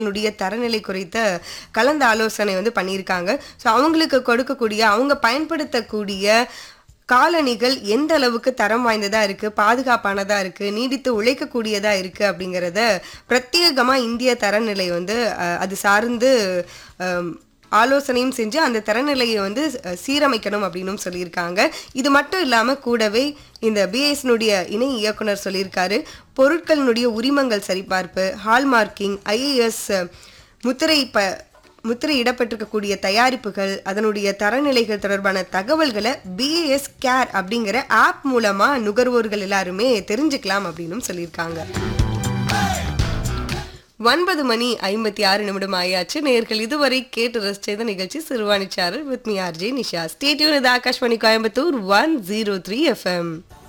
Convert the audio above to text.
னுடைய தரநிலை குறித்த கலந்த ஆலோசனை வந்து பண்ணியிருக்காங்க ஸோ அவங்களுக்கு கொடுக்கக்கூடிய அவங்க பயன்படுத்தக்கூடிய காலணிகள் எந்த அளவுக்கு தரம் வாய்ந்ததா இருக்கு பாதுகாப்பானதா இருக்கு நீடித்து உழைக்கக்கூடியதா இருக்கு அப்படிங்கிறத பிரத்யேகமா இந்திய தரநிலை வந்து அஹ், அது சார்ந்து அம், ஆலோசனையும் செஞ்சு அந்த தரநிலையை வந்து அஹ், சீரமைக்கணும் அப்படின்னும் சொல்லியிருக்காங்க இது மட்டும் இல்லாம கூடவே இந்த பிஎஸ்னுடைய இணை இயக்குனர் சொல்லியிருக்காரு பொருட்களினுடைய உரிமங்கள் சரிபார்ப்பு ஹால்மார்க்கிங் ஐஏஎஸ் முத்திரை ப முத்திரையிடப்பட்டிருக்கக்கூடிய தயாரிப்புகள் அதனுடைய தரநிலைகள் தொடர்பான தகவல்களை பிஏஎஸ் கேர் அப்படிங்கிற ஆப் மூலமா நுகர்வோர்கள் எல்லாருமே தெரிஞ்சுக்கலாம் அப்படின்னும் சொல்லியிருக்காங்க ஒன்பது மணி ஐம்பத்தி ஆறு நிமிடம் ஆயாச்சு நேர்கள் இதுவரை கேட்டு ரசிச்ச இந்த நிகழ்ச்சி சிறுவாணிச்சாரல் with me RJ Nisha stay tuned இது Akashvani Coimbatore one zero three FM